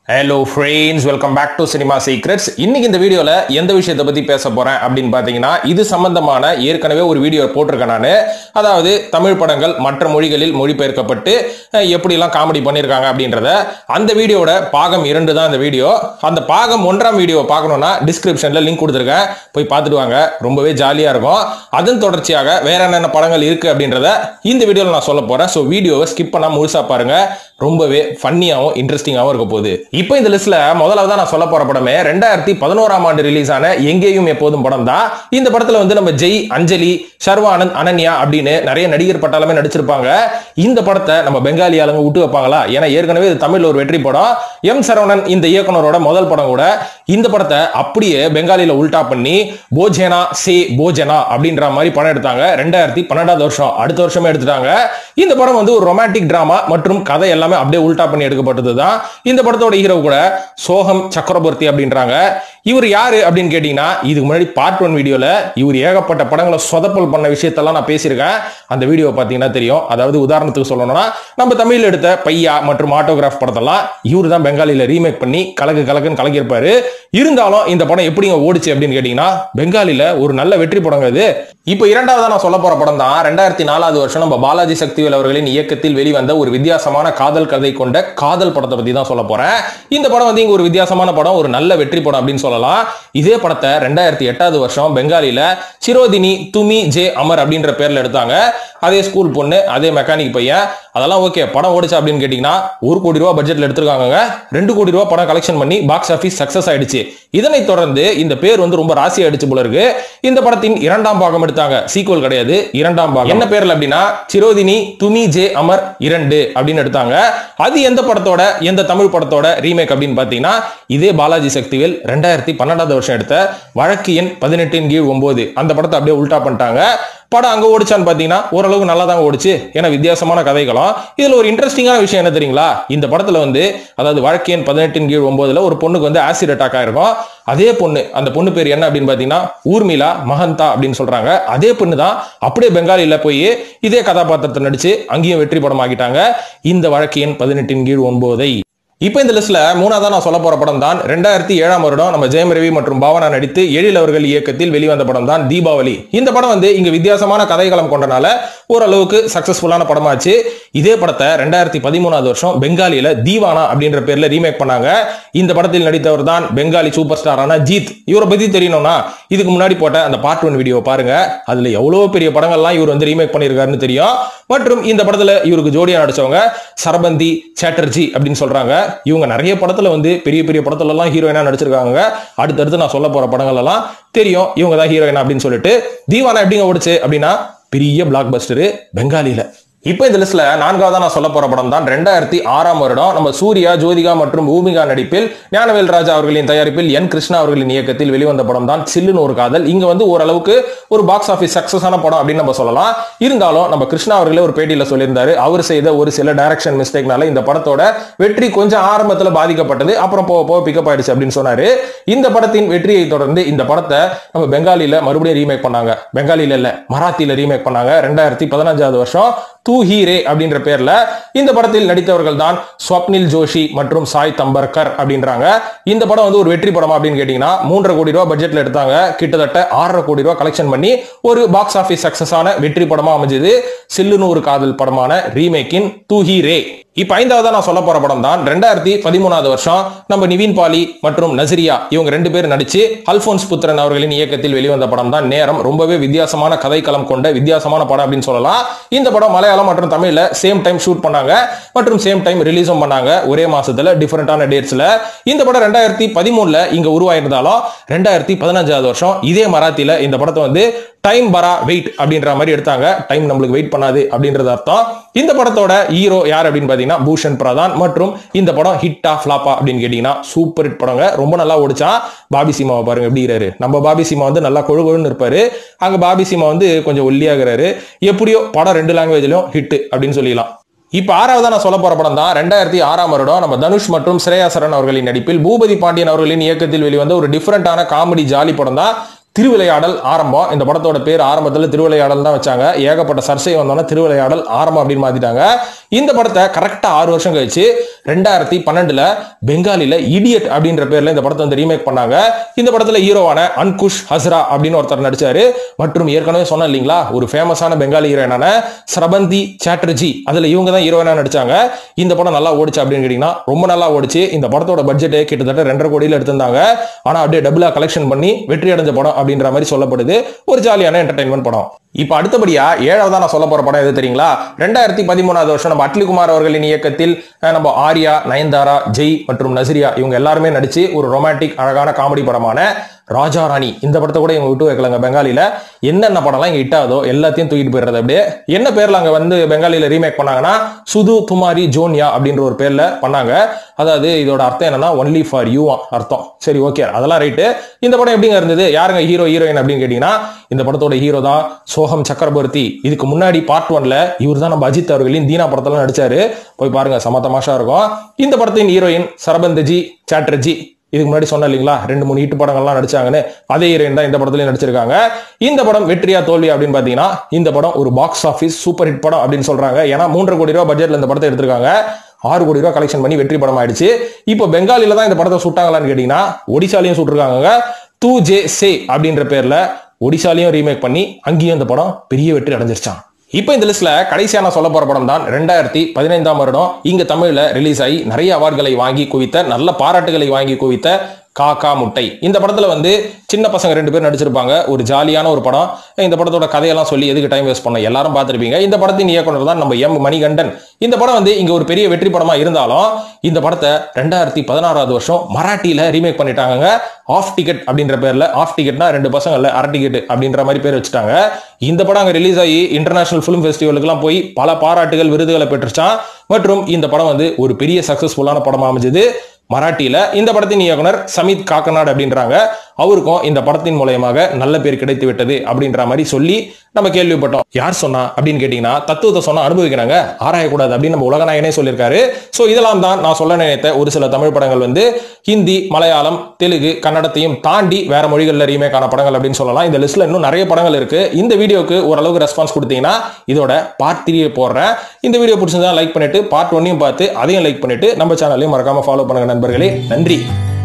hello friends welcome back to Cinema Secrets இன்னைக்கு இந்த வீடியோல எந்த விஷயத்தை பத்தி பேச போறேன் அப்படின்னு பாத்தீங்கன்னா இது சம்பந்தமான ஏற்கனவே ஒரு வீடியோ போட்டிருக்கேன் நான் அதாவது தமிழ் படங்கள் மற்ற மொழிகளில் மொழிபெயர்க்கப்பட்டு அஹ், எப்படிலாம் காமெடி பண்ணியிருக்காங்க அப்படின்றத அந்த வீடியோட பாகம் இரண்டு தான் இந்த வீடியோ அந்த பாகம் ஒன்றாம் வீடியோ பார்க்கணும்னா டிஸ்கிரிப்ஷன்ல லிங்க் கொடுத்துருக்கேன் போய் பார்த்துட்டு வாங்க ரொம்பவே ஜாலியா இருக்கும் அதன் தொடர்ச்சியாக வேற என்னென்ன படங்கள் இருக்கு அப்படின்றத இந்த வீடியோல நான் சொல்ல போறேன் ஸோ வீடியோவை ஸ்கிப் பண்ணாம முழுசா பாருங்க ரொம்பவே ஃபன்னியாகவும் இன்ட்ரெஸ்டிங்காகவும் இருக்க போகுது இப்போ இந்த லிஸ்ட்ல முதலாவது நான் சொல்ல போற படமே ரெண்டாயிரத்தி பதினோராம் ஆண்டு ரிலீஸ் ஆன எங்கேயும் எப்போதும் படம் தான் இந்த படத்துல வந்து நம்ம ஜெய் அஞ்சலி சர்வானந்த் அனன்யா அப்படின்னு நிறைய நடிகர் பட்டாளமே நடிச்சிருப்பாங்க இந்த படத்தை நம்ம பெங்காலி ஆளுங்க விட்டு வைப்பாங்களா ஏன்னா ஏற்கனவே இது தமிழ்ல ஒரு வெற்றி படம் எம் சரவணன் இந்த இயக்குனரோட முதல் படம் கூட இந்த படத்தை அப்படியே பெங்காலில உல்டா பண்ணி போஜேனா சே போஜனா அப்படின்ற மாதிரி படம் எடுத்தாங்க ரெண்டாயிரத்தி பன்னெண்டாவது வருஷம் அடுத்த வருஷமே எடுத்துட்டாங்க இந்த படம் வந்து ஒரு ரொமான்டிக் டிராமா மற்றும் கதை எல்லாமே அப்படியே உல்டா பண்ணி எடுக்கப்பட்டது தான் இந்த படத்தோட ஹீரோ கூட சோகம் சக்கரவர்த்தி அப்படின்றாங்க இவர் யாரு அப்படின்னு கேட்டீங்கன்னா இதுக்கு முன்னாடி பார்ட் ஒன் வீடியோல இவர் ஏகப்பட்ட படங்களை சொதப்பல் பண்ண விஷயத்தெல்லாம் நான் பேசியிருக்கேன் அந்த வீடியோ பார்த்தீங்கன்னா தெரியும் அதாவது உதாரணத்துக்கு சொல்லணும்னா நம்ம தமிழில் எடுத்த பையா மற்றும் ஆட்டோகிராஃப் படத்தெல்லாம் இவர் தான் பெங்காலில ரீமேக் பண்ணி கலக்கு கலக்குன்னு கலக்கியிருப்பாரு இருந்தாலும் இந்த படம் எப்படிங்க ஓடிச்சு அப்படின்னு கேட்டீங்கன்னா பெங்காலில ஒரு நல்ல வெற்றி படங்க இது இப்போ இரண்டாவதா நான் சொல்ல போற படம் தான் ரெண்டாயிரத்தி நாலாவது வருஷம் நம்ம பாலாஜி சக்திவேல் அவர்களின் இயக்கத்தில் வெளிவந்த ஒரு வித்தியாசமான காதல் கதை கொண்ட காதல் படத்தை பத்தி தான் சொல்ல போறேன் இந்த படம் வந்து இங்க ஒரு வித்தியாசமான படம் ஒரு நல்ல வெற்றி படம் அப்படின்னு சொல்லலாம் இதே படத்தை ரெண்டாயிரத்தி எட்டாவது வருஷம் பெங்காலில சிரோதினி துமி ஜே அமர் அப்படின்ற பேர்ல எடுத்தாங்க அதே ஸ்கூல் பொண்ணு அதே மெக்கானிக் பையன் அதெல்லாம் ஓகே படம் ஓடிச்சு அப்படின்னு கேட்டீங்கன்னா ஒரு கோடி ரூபாய் பட்ஜெட்ல எடுத்திருக்காங்க ரெண்டு கோடி ரூபாய் படம் கலெக்ஷன் பண்ணி பாக்ஸ் ஆஃபீஸ் சக்சஸ் ஆயிடுச்சு இதனைத் தொடர்ந்து இந்த பேர் வந்து ரொம்ப ராசி ஆயிடுச்சு போல இருக்கு இந்த படத்தின் இரண்டாம் பாகம் எடுத்தாங்க சீக்வல் கிடையாது இரண்டாம் பாகம் என்ன பேர்ல அப்படின்னா சிரோதினி துமி ஜே அமர் இரண்டு அப்படின்னு எடுத்தாங்க அது எந்த படத்தோட எந்த தமிழ் படத்தோட ரீமேக் அப்படின்னு பாத்தீங்கன்னா இதே பாலாஜி சக்திவேல் ரெண்டாயிரத்தி பன்னெண்டாவது வருஷம் எடுத்த வழக்கு எண் பதினெட்டின் கீழ் ஒன்பது அந்த படத்தை அப்படியே உல்டா பண்ணிட்டாங்க படம் அங்க ஓடிச்சான்னு பாத்தீங்கன்னா ஓரளவுக்கு நல்லா தான் ஓடிச்சு ஏன்னா வித்தியாசமான கதைகளும் இதுல ஒரு இன்ட்ரெஸ்டிங்கான விஷயம் என்ன தெரியுங்களா இந்த படத்துல வந்து அதாவது வழக்கேன் பதினெட்டின் கீழ் ஒன்பதுல ஒரு பொண்ணுக்கு வந்து ஆசிட் அட்டாக் ஆயிருக்கும் அதே பொண்ணு அந்த பொண்ணு பேர் என்ன அப்படின்னு பாத்தீங்கன்னா ஊர்மிளா மகந்தா அப்படின்னு சொல்றாங்க அதே பொண்ணு தான் அப்படியே பெங்காலில போய் இதே கதாபாத்திரத்தை நடிச்சு அங்கேயும் வெற்றி படம் ஆகிட்டாங்க இந்த வழக்கேன் பதினெட்டின் கீழ் ஒன்பதை இப்போ இந்த லிஸ்ட்ல மூணாவதா நான் சொல்ல போற படம் தான் ரெண்டாயிரத்தி ஏழாம் வருடம் நம்ம ஜெயம் ரவி மற்றும் பாவனா நடித்து எழில் அவர்கள் இயக்கத்தில் வெளிவந்த படம் தான் தீபாவளி இந்த படம் வந்து இங்க வித்தியாசமான கதைகளம் கொண்டனால ஓரளவுக்கு சக்சஸ்ஃபுல்லான படமாச்சு இதே படத்தை ரெண்டாயிரத்தி பதிமூணாவது வருஷம் பெங்காலியில தீவானா அப்படின்ற பேர்ல ரீமேக் பண்ணாங்க இந்த படத்தில் நடித்தவர் தான் பெங்காலி சூப்பர் ஸ்டாரான ஜீத் இவரை பத்தி தெரியணும்னா இதுக்கு முன்னாடி போட்ட அந்த பார்ட் ஒன் வீடியோ பாருங்க அதுல எவ்வளவு பெரிய படங்கள்லாம் இவர் வந்து ரீமேக் பண்ணியிருக்காருன்னு தெரியும் மற்றும் இந்த படத்துல இவருக்கு ஜோடியா நடிச்சவங்க சரபந்தி சாட்டர்ஜி அப்படின்னு சொல்றாங்க இவங்க நிறைய படத்துல வந்து பெரிய பெரிய படத்துல எல்லாம் ஹீரோயினா நடிச்சிருக்காங்க அடுத்தடுத்து நான் சொல்ல போற படங்கள் எல்லாம் தெரியும் இவங்க தான் ஹீரோயினா அப்படின்னு சொல்லிட்டு தீவானா எப்படிங்க ஓடிச்சு அப்படின்னா பெரிய பிளாக் பஸ்டரு பெங்காலில இப்போ இந்த லிஸ்ட்ல நான்காவதா நான் சொல்ல போற படம் தான் ரெண்டாயிரத்தி ஆறாம் வருடம் நம்ம சூர்யா ஜோதிகா மற்றும் பூமிகா நடிப்பில் ஞானவேல் ராஜா அவர்களின் தயாரிப்பில் என் கிருஷ்ணா அவர்களின் இயக்கத்தில் வெளிவந்த படம் தான் சில்லுன்னு ஒரு காதல் இங்க வந்து ஓரளவுக்கு ஒரு பாக்ஸ் ஆஃபீஸ் சக்சஸான படம் அப்படின்னு நம்ம சொல்லலாம் இருந்தாலும் நம்ம கிருஷ்ணா அவர்களே ஒரு பேட்டியில சொல்லியிருந்தாரு அவர் செய்த ஒரு சில டைரக்ஷன் மிஸ்டேக்னால இந்த படத்தோட வெற்றி கொஞ்சம் ஆரம்பத்துல பாதிக்கப்பட்டது அப்புறம் போக போக பிக்கப் ஆயிடுச்சு அப்படின்னு சொன்னாரு இந்த படத்தின் வெற்றியை தொடர்ந்து இந்த படத்தை நம்ம பெங்காலில மறுபடியும் ரீமேக் பண்ணாங்க பெங்காலில இல்ல மராத்தியில ரீமேக் பண்ணாங்க ரெண்டாயிரத்தி பதினஞ்சாவது வருஷம் தூ ஹீ ரே அப்படின்ற பேர்ல இந்த படத்தில் நடித்தவர்கள் தான் ஸ்வப்னில் ஜோஷி மற்றும் சாய் தம்பர்கர் அப்படின்றாங்க இந்த படம் வந்து ஒரு வெற்றி படமா அப்படின்னு கேட்டீங்கன்னா மூன்றரை கோடி ரூபாய் பட்ஜெட்ல எடுத்தாங்க கிட்டத்தட்ட ஆறரை கோடி ரூபாய் கலெக்ஷன் பண்ணி ஒரு பாக்ஸ் ஆபீஸ் சக்சஸான வெற்றி படமா அமைஞ்சது சில்லுன்னு ஒரு காதல் படமான ரீமேக்கின் தூ ஹீ ரே இப்ப ஐந்தாவதா நான் சொல்ல போற படம் தான் ரெண்டாயிரத்தி பதிமூணாவது வருஷம் நம்ம நிவின் பாலி மற்றும் நசிரியா இவங்க ரெண்டு பேர் நடிச்சு அல்போன்ஸ் புத்திரன் அவர்களின் இயக்கத்தில் வெளிவந்த படம் தான் நேரம் ரொம்பவே வித்தியாசமான கதைக்களம் கொண்ட வித்தியாசமான படம் அப்படின்னு சொல்லலாம் இந்த படம் மலையாளம் மற்றும் தமிழ்ல சேம் டைம் ஷூட் பண்ணாங்க மற்றும் சேம் டைம் ரிலீஸும் பண்ணாங்க ஒரே மாசத்துல டிஃபரெண்டான டேட்ஸ்ல இந்த படம் ரெண்டாயிரத்தி பதிமூணுல இங்க உருவாயிருந்தாலும் ரெண்டாயிரத்தி பதினஞ்சாவது வருஷம் இதே மராத்தியில இந்த படத்தை வந்து டைம் பரா வெயிட் அப்படின்ற மாதிரி எடுத்தாங்க டைம் நம்மளுக்கு வெயிட் பண்ணாது அப்படின்றது அர்த்தம் இந்த படத்தோட ஹீரோ யார் அப்படின்னு பாத்தீங்கன்னா பூஷன் பிரதான் மற்றும் இந்த படம் ஹிட்டா ஃபிளாப்பா அப்படின்னு கேட்டீங்கன்னா சூப்பர் ஹிட் படங்க ரொம்ப நல்லா ஓடிச்சா பாபி சீமாவை பாருங்க எப்படி இருக்காரு நம்ம பாபி சீமா வந்து நல்லா கொழு கொழுன்னு இருப்பாரு அங்க பாபி சீமா வந்து கொஞ்சம் ஒல்லியாகிறாரு எப்படியோ படம் ரெண்டு லாங்குவேஜ்லயும் ஹிட் அப்படின்னு சொல்லிடலாம் இப்ப ஆறாவதா நான் சொல்ல போற படம் தான் ரெண்டாயிரத்தி ஆறாம் வருடம் நம்ம தனுஷ் மற்றும் ஸ்ரேயா சரண் அவர்களின் நடிப்பில் பூபதி பாண்டியன் அவர்களின் இயக்கத்தில் வெளிவந்த ஒரு டிஃபரெண்டான காமெடி ஜாலி படம் தான் திருவிளையாடல் ஆரம்பம் இந்த படத்தோட பேர் ஆரம்பத்தில் திருவிளையாடல் தான் வச்சாங்க ஏகப்பட்ட சர்ச்சை வந்தோன்னா திருவிளையாடல் ஆரம்பம் அப்படின்னு மாத்திட்டாங்க இந்த படத்தை கரெக்டா ஆறு வருஷம் கழிச்சு ரெண்டாயிரத்தி பன்னெண்டுல பெங்காலில இடியட் அப்படின்ற பேர்ல இந்த படத்தை வந்து ரீமேக் பண்ணாங்க இந்த படத்துல ஹீரோவான அன்குஷ் ஹஸ்ரா அப்படின்னு ஒருத்தர் நடிச்சாரு மற்றும் ஏற்கனவே சொன்னேன் இல்லைங்களா ஒரு ஃபேமஸான பெங்காலி ஹீரோயினான ஸ்ரபந்தி சாட்டர்ஜி அதுல இவங்க தான் ஹீரோயினா நடிச்சாங்க இந்த படம் நல்லா ஓடிச்சு அப்படின்னு கேட்டீங்கன்னா ரொம்ப நல்லா ஓடிச்சு இந்த படத்தோட பட்ஜெட் கிட்டத்தட்ட ரெண்டரை கோடியில எடுத்திருந்தாங்க ஆனா அப்படியே டபுளா கலெக்ஷன் பண்ணி வெற்றி அடைஞ்ச படம் அப்படின்ற மாதிரி சொல்லப்படுது ஒரு ஜாலியான என்டர்டைன்மெண்ட் படம் இப்போ அடுத்தபடியா ஏழாவதா நான் சொல்ல போற படம் எது தெரியுங்களா ரெண்டாயிரத்தி பதிமூணாவது வருஷம் நம்ம அட்லிகுமார் அவர்களின் இயக்கத்தில் அஹ், நம்ம ஆர்யா நயன்தாரா ஜெய் மற்றும் நசிரியா இவங்க எல்லாருமே நடிச்சு ஒரு ரொமான்டிக் அழகான காமெடி படமான ராஜா ராணி இந்த படத்தை கூட இவங்க விட்டு வைக்கலங்க பெங்காலில என்னென்ன படம்லாம் இங்க இட்டாதோ எல்லாத்தையும் தூக்கிட்டு போயிடுறது அப்படியே என்ன பேர்ல அங்க வந்து பெங்காலில ரீமேக் பண்ணாங்கன்னா சுது துமாரி ஜோனியா அப்படின்ற ஒரு பேர்ல பண்ணாங்க அதாவது இதோட அர்த்தம் என்னன்னா ஒன்லி ஃபார் யூ அர்த்தம் சரி ஓகே அதெல்லாம் ரைட்டு இந்த படம் எப்படிங்க இருந்தது யாருங்க ஹீரோ ஹீரோயின் அப்படின்னு கேட்டீங்கன்னா இந்த படத்தோட ஹீரோ தான் சோகம் சக்கரவர்த்தி இதுக்கு முன்னாடி பார்ட் ஒன்ல இவர் தான் நம்ம அஜித் அவர்களின் தீனா படத்துல நடிச்சாரு போய் பாருங்க சம தமாஷா இருக்கும் இந்த படத்தின் ஹீரோயின் சரபந்தஜி சாட்டர்ஜி இதுக்கு முன்னாடி சொன்ன இல்லைங்களா ரெண்டு மூணு ஹிட் படங்கள்லாம் நடிச்சாங்கன்னு அதே ஹீரோயின் தான் இந்த படத்துலயும் நடிச்சிருக்காங்க இந்த படம் வெற்றியா தோல்வி அப்படின்னு பாத்தீங்கன்னா இந்த படம் ஒரு பாக்ஸ் ஆஃபீஸ் சூப்பர் ஹிட் படம் அப்படின்னு சொல்றாங்க ஏன்னா மூன்றரை கோடி ரூபாய் பட்ஜெட்ல இந்த படத்தை எடுத்திருக்காங்க ஆறு கோடி ரூபாய் கலெக்ஷன் பண்ணி வெற்றி படம் ஆயிடுச்சு இப்போ பெங்காலில தான் இந்த படத்தை சுட்டாங்களான்னு கேட்டீங்கன்னா ஒடிசாலையும் சுட்டிருக்காங்க தூ ஜே சே அப்படின்ற பேர்ல ஒடிசாலையும் ரீமேக் பண்ணி அங்கேயும் இந்த படம் பெரிய வெற்றி அடைஞ்சிருச்சான் இப்போ இந்த லிஸ்ட்ல கடைசியா நான் சொல்ல போற படம் தான் ரெண்டாயிரத்தி பதினைந்தாம் வருடம் இங்க தமிழ்ல ரிலீஸ் ஆகி நிறைய அவார்டுகளை வாங்கி குவித்த நல்ல பாராட்டுகளை வாங்கி குவித்த காக்கா முட்டை இந்த படத்துல வந்து சின்ன பசங்க ரெண்டு பேர் நடிச்சிருப்பாங்க ஒரு ஜாலியான ஒரு படம் இந்த படத்தோட கதையெல்லாம் சொல்லி எதுக்கு டைம் வேஸ்ட் பண்ண எல்லாரும் பார்த்திருப்பீங்க இந்த படத்தின் இயக்குனர் தான் நம்ம எம் மணிகண்டன் இந்த படம் வந்து இங்க ஒரு பெரிய வெற்றி படமா இருந்தாலும் இந்த படத்தை ரெண்டாயிரத்தி பதினாறாவது வருஷம் மராட்டியில ரீமேக் பண்ணிட்டாங்க ஆஃப் டிக்கெட் அப்படின்ற பேர்ல ஆஃப் டிக்கெட்னா ரெண்டு பசங்க இல்ல அரை டிக்கெட் அப்படின்ற மாதிரி பேர் வச்சுட்டாங்க இந்த படம் அங்க ரிலீஸ் ஆகி இன்டர்நேஷனல் ஃபிலிம் ஃபெஸ்டிவலுக்குலாம் போய் பல பாராட்டுகள் விருதுகளை பெற்றுச்சான் மற்றும் இந்த படம் வந்து ஒரு பெரிய சக்சஸ்ஃபுல்லான படமா அமைஞ்சது மராட்டியில இந்த படத்தின் இயக்குனர் சமித் காக்கநாடு அப்படின்றாங்க அவருக்கும் இந்த படத்தின் மூலயமாக நல்ல பேர் கிடைத்து விட்டது அப்படின்ற மாதிரி சொல்லி நம்ம கேள்விப்பட்டோம் யார் சொன்னா அப்படின்னு கேட்டீங்கன்னா தத்துவத்தை சொன்னா அனுபவிக்கிறாங்க ஆராயக்கூடாது அப்படின்னு நம்ம உலகநாயகனே சொல்லியிருக்காரு சோ இதெல்லாம் தான் நான் சொல்ல நினைத்த ஒரு சில தமிழ் படங்கள் வந்து ஹிந்தி மலையாளம் தெலுங்கு கன்னடத்தையும் தாண்டி வேற மொழிகளில் ரீமேக் ஆன படங்கள் அப்படின்னு சொல்லலாம் இந்த லிஸ்ட்ல இன்னும் நிறைய படங்கள் இருக்கு இந்த வீடியோக்கு ஓரளவுக்கு ரெஸ்பான்ஸ் கொடுத்தீங்கன்னா இதோட பார்ட் த்ரீ போடுறேன் இந்த வீடியோ பிடிச்சிருந்தா லைக் பண்ணிட்டு பார்ட் ஒன்னையும் பார்த்து அதையும் லைக் பண்ணிட்டு நம்ம சேனலையும் மறக்காம ஃபாலோ பண்ணுங்க நண்பர்களே நன்றி